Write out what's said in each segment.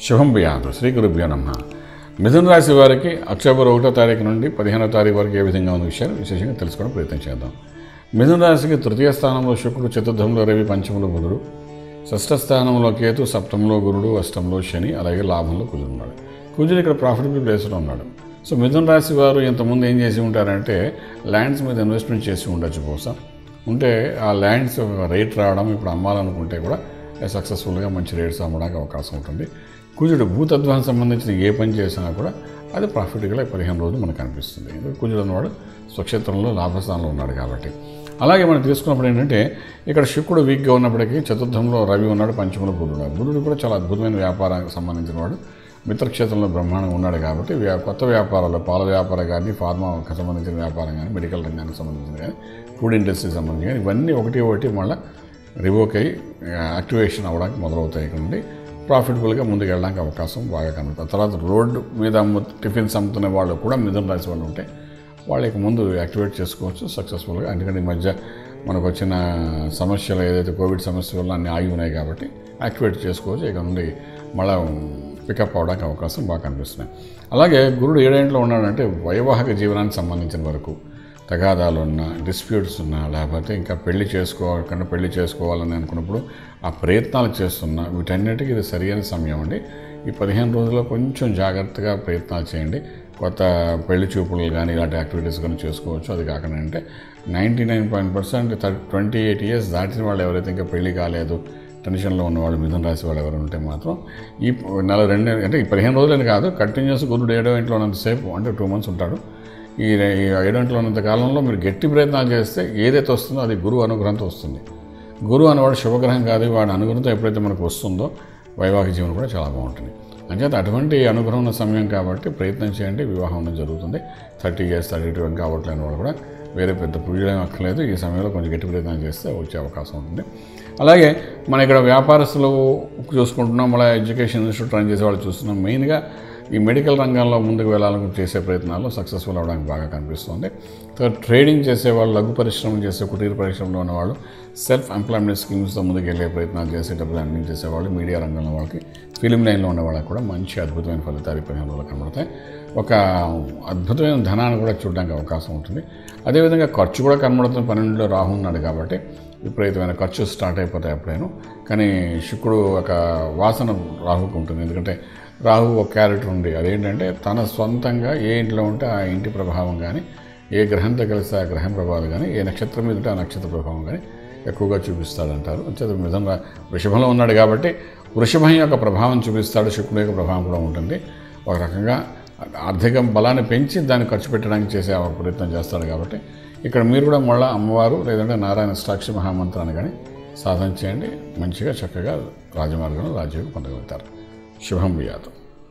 శుభం బియాదు శ్రీ గురుభ్యో నమ మిథున రాశి వారికి అక్టోబర్ ఒకటో తారీఖు నుండి పదిహేనో తారీఖు వరకు ఏ విధంగా ఉన్న విషయాలు విశేషంగా తెలుసుకోవడం ప్రయత్నం చేద్దాం మిథున రాశికి తృతీయ స్థానంలో శుక్రుడు చతుర్థంలో రవి పంచమంలో బుధుడు షష్ఠ స్థానంలో కేతు సప్తమంలో గురుడు అష్టంలో శని అలాగే లాభంలో కుజుడు ఉన్నాడు కుజుడు ఇక్కడ ప్రాఫిటబుల్ ప్లేస్లో ఉన్నాడు సో మిథున రాశి వారు ఇంతకుముందు ఏం చేసి ఉంటారంటే ల్యాండ్స్ మీద ఇన్వెస్ట్మెంట్ చేసి ఉండొచ్చు బహుశా ఉంటే ఆ ల్యాండ్స్ రేట్ రావడం ఇప్పుడు అమ్మాలనుకుంటే కూడా సక్సెస్ఫుల్గా మంచి రేట్స్ అమ్మడానికి అవకాశం ఉంటుంది కుజుడు భూతత్వానికి సంబంధించిన ఏ పని చేసినా కూడా అది ప్రాఫిట్గా పదిహేను రోజులు మనకు అనిపిస్తుంది ఎందుకంటే కుజుడు అన్నవాడు స్వక్షేత్రంలో లాభస్థానంలో ఉన్నాడు కాబట్టి అలాగే మనం తీసుకున్నప్పుడు ఏంటంటే ఇక్కడ శుక్రుడు వీక్గా ఉన్నప్పటికీ చతుర్థంలో రవి ఉన్నాడు పంచమంలో బుధుడు ఉన్నాడు బుధుడు కూడా చాలా అద్భుతమైన వ్యాపారానికి సంబంధించిన వాడు మిత్రక్షేత్రంలో బ్రహ్మాండంగా ఉన్నాడు కాబట్టి వ్యా కొత్త వ్యాపారాలు పాల వ్యాపారం కానీ ఫార్మాకి సంబంధించిన వ్యాపారం కానీ మెడికల్ రంగానికి సంబంధించిన కానీ ఫుడ్ ఇండస్ట్రీకి సంబంధించి కానీ ఇవన్నీ ఒకటి ఒకటి మళ్ళీ రివోక్ అయ్యి యాక్టివేషన్ అవ్వడానికి మొదలవుతాయి ఇక్కడ నుండి ప్రాఫిటబుల్గా ముందుకు వెళ్ళడానికి అవకాశం బాగా కనబడుతుంది తర్వాత రోడ్డు మీద అమ్ము టిఫిన్స్ అమ్ముతున్న వాళ్ళు కూడా మిథున రాశి వాళ్ళు ఉంటే వాళ్ళకి ముందు యాక్టివేట్ చేసుకోవచ్చు సక్సెస్ఫుల్గా ఎందుకంటే ఈ మధ్య మనకు వచ్చిన సమస్యలు ఏదైతే కోవిడ్ సమస్య వల్ల అన్ని ఆగి ఉన్నాయి కాబట్టి యాక్టివేట్ చేసుకోవచ్చు ఇక నుండి మళ్ళీ పికప్ అవడానికి అవకాశం బాగా కనిపిస్తున్నాయి అలాగే గురుడు ఏడేంట్లో ఉన్నాడంటే వైవాహిక జీవనానికి సంబంధించిన వరకు తగాదాలు ఉన్నా డిస్ప్యూట్స్ ఉన్నా లేకపోతే ఇంకా పెళ్లి చేసుకోవాలకుండా పెళ్లి చేసుకోవాలని అనుకున్నప్పుడు ఆ ప్రయత్నాలు చేస్తున్నా వీటన్నిటికీ ఇది సరైన సమయం అండి ఈ పదిహేను రోజుల్లో కొంచెం జాగ్రత్తగా ప్రయత్నాలు చేయండి కొత్త పెళ్లి చూపులు కానీ ఇలాంటి యాక్టివిటీస్ కానీ చేసుకోవచ్చు అది కాకుండా అంటే ninety nine point percent twenty eight years దాటిన వాళ్ళు ఎవరైతే ఇంకా పెళ్లి కాలేదు టెన్షన్లో ఉన్నవాళ్ళు మిథున రాశి వాళ్ళు ఎవరు ఉంటే మాత్రం ఈ నెల రెండు అంటే ఈ పదిహేను రోజులని కాదు కంటిన్యూస్ గురుడు ఏడో ఇంట్లో ఉన్నంతసేపు అంటే టూ మంత్స్ ఉంటాడు ఈ ఈ ఏడో ఇంట్లో ఉన్నంత కాలంలో మీరు గట్టి ప్రయత్నాలు చేస్తే ఏదైతే వస్తుందో అది గురువు అనుగ్రహంతో వస్తుంది గురువు అనేవాడు శుభగ్రహం కాదు వాడి అనుగ్రహంతో ఎప్పుడైతే మనకు వస్తుందో వైవాహిక జీవనం కూడా చాలా బాగుంటుంది అంచేత అటువంటి అనుగ్రహం ఉన్న సమయం కాబట్టి ప్రయత్నం చేయండి వివాహం అనేది జరుగుతుంది థర్టీ ఇయర్స్ థర్టీ టూ ఇంకా అవ్వట్లేని వాళ్ళు కూడా వేరే పెద్ద పూజలేం అక్కర్లేదు ఈ సమయంలో కొంచెం గట్టి ప్రయత్నం చేస్తే వచ్చే అవకాశం ఉంటుంది అలాగే మన ఇక్కడ వ్యాపారస్తులు చూసుకుంటున్నాం మళ్ళీ ఎడ్యుకేషన్ ఇన్స్టిట్యూట్ రన్ చేసే వాళ్ళు చూస్తున్నాం మెయిన్గా ఈ మెడికల్ రంగంలో ముందుకు వెళ్ళాలని చేసే ప్రయత్నాల్లో సక్సెస్ఫుల్ అవ్వడానికి బాగా కనిపిస్తుంది తర్వాత ట్రేడింగ్ చేసేవాళ్ళు లఘు పరిశ్రమలు చేసే కుటీర పరిశ్రమలో ఉన్నవాళ్ళు సెల్ఫ్ ఎంప్లాయ్మెంట్ స్కీమ్స్తో ముందుకు వెళ్ళే ప్రయత్నాలు చేసే డబ్బులు అన్ని చేసేవాళ్ళు మీడియా రంగంలో వాళ్ళకి ఫిలిం లైన్లో ఉన్న వాళ్ళకి కూడా మంచి అద్భుతమైన ఫలితాలు పదిహేను రోజులు కనబడతాయి ఒక అద్భుతమైన ధనాన్ని కూడా చూడడానికి అవకాశం ఉంటుంది అదేవిధంగా ఖర్చు కూడా కనబడుతుంది పన్నెండులో రాహు ఉన్నాడు కాబట్టి విపరీతమైన ఖర్చు స్టార్ట్ అయిపోతాయి ఎప్పుడైనా కానీ శుక్రుడు ఒక వాసన రాహుకు ఉంటుంది ఎందుకంటే రాహు ఒక క్యారెక్టర్ ఉంది అదేంటంటే తన సొంతంగా ఏ ఇంట్లో ఉంటే ఆ ఇంటి ప్రభావం కానీ ఏ గ్రహంతో కలిసి ఆ గ్రహం ప్రభావం కానీ ఏ నక్షత్రం మీద ఉంటే ఆ నక్షత్ర ప్రభావం కానీ ఎక్కువగా చూపిస్తాడంటారు అంతే విధంగా వృషభంలో ఉన్నాడు కాబట్టి వృషభం యొక్క ప్రభావం చూపిస్తాడు శుక్రుడు యొక్క ప్రభావం కూడా ఉంటుంది ఒక రకంగా ఆర్థిక బలాన్ని పెంచి దాన్ని ఖర్చు పెట్టడానికి చేసే ప్రయత్నం చేస్తాడు కాబట్టి ఇక్కడ మీరు కూడా మళ్ళీ అమ్మవారు లేదంటే నారాయణ సాక్షి మహామంత్రాన్ని కానీ సాధన చేయండి మంచిగా చక్కగా రాజమార్గంలో రాజ్యం పొందగలుగుతారు శుభం వియాతం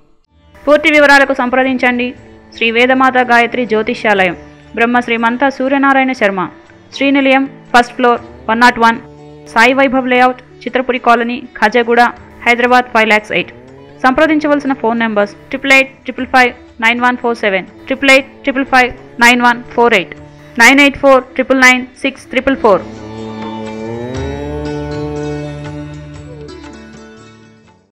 పూర్తి వివరాలకు సంప్రదించండి Shri Vedamata Gayatri Jyotishyalayam Brahma Srimantha Suryanarayana Sharma Srinilayam first floor one nought one Sai Vaibhav layout Chitrapuri colony Khajaguda Hyderabad five lakhs eight సంప్రదించవలసిన phone numbers triple eight triple five nine one four seven triple eight triple five nine one four eight nine eight four triple nine six triple four